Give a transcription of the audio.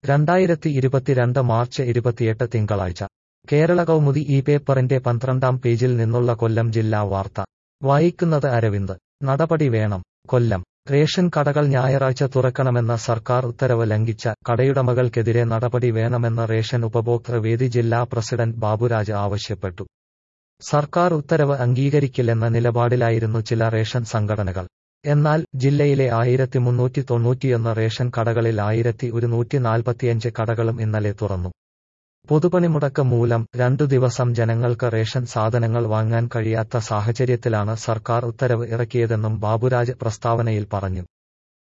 രണ്ടായിരത്തി ഇരുപത്തിരണ്ട് മാർച്ച് ഇരുപത്തിയെട്ട് തിങ്കളാഴ്ച കേരള കൗമുദി ഈ പേപ്പറിന്റെ പന്ത്രണ്ടാം പേജിൽ നിന്നുള്ള കൊല്ലം ജില്ലാ വാർത്ത വായിക്കുന്നത് അരവിന്ദ് നടപടി വേണം കൊല്ലം റേഷൻ കടകൾ ഞായറാഴ്ച തുറക്കണമെന്ന സർക്കാർ ഉത്തരവ് ലംഘിച്ച കടയുടമകൾക്കെതിരെ നടപടി വേണമെന്ന് റേഷൻ ഉപഭോക്തൃ വേദി ജില്ലാ പ്രസിഡന്റ് ബാബുരാജ് ആവശ്യപ്പെട്ടു സർക്കാർ ഉത്തരവ് അംഗീകരിക്കില്ലെന്ന നിലപാടിലായിരുന്നു ചില റേഷൻ സംഘടനകൾ എന്നാൽ ജില്ലയിലെ ആയിരത്തി മുന്നൂറ്റി തൊണ്ണൂറ്റിയൊന്ന് റേഷൻ കടകളിൽ ആയിരത്തി ഒരുന്നൂറ്റി നാൽപ്പത്തിയഞ്ച് കടകളും ഇന്നലെ തുറന്നു പൊതുപണിമുടക്ക് മൂലം രണ്ടു ദിവസം ജനങ്ങൾക്ക് റേഷൻ സാധനങ്ങൾ വാങ്ങാൻ കഴിയാത്ത സാഹചര്യത്തിലാണ് സർക്കാർ ഉത്തരവ് ഇറക്കിയതെന്നും ബാബുരാജ് പ്രസ്താവനയിൽ പറഞ്ഞു